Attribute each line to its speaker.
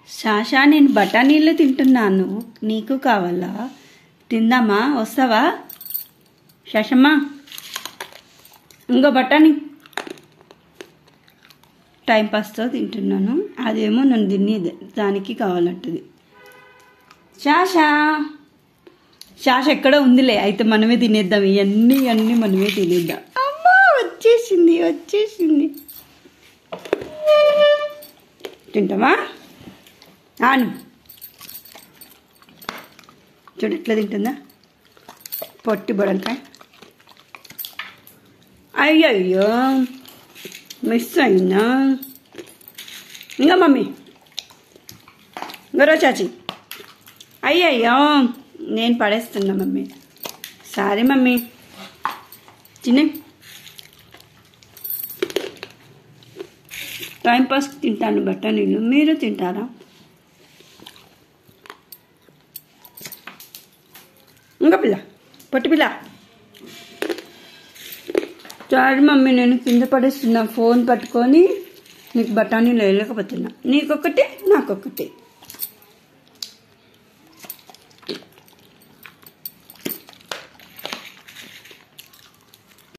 Speaker 1: శాషా నేను బఠానీళ్ళు తింటున్నాను నీకు కావాలా తిందామా వస్తావా శశమ్మా ఇంకో బఠానీ టైం పాస్తో తింటున్నాను అదేమో నన్ను తిని దానికి కావాలంటది శాషా శాష ఎక్కడ ఉందిలే అయితే మనమే తినేద్దాం ఇవన్నీ అన్నీ మనమే తినేద్దాం అమ్మా వచ్చేసింది వచ్చేసింది తింటామా ఆను చూడు ఎట్లా తింటుందా పొట్టి బొడంకాయ అయ్యయ్యో మిస్ అయినా ఇంకా మమ్మీ గరో చాచి అయ్యయ్యో నేను పడేస్తున్నా మమ్మీ సారీ మమ్మీ తినే టైంపాస్ తింటాను బఠానీలు మీరు తింటారా ఇంకా పిల్ల పొట్టి పిల్ల సారీ మమ్మీ నేను కింద పడేస్తున్నా ఫోన్ పట్టుకొని నీకు బఠానీలు వేయలేకపోతున్నా నీకొకటి నాకొకటి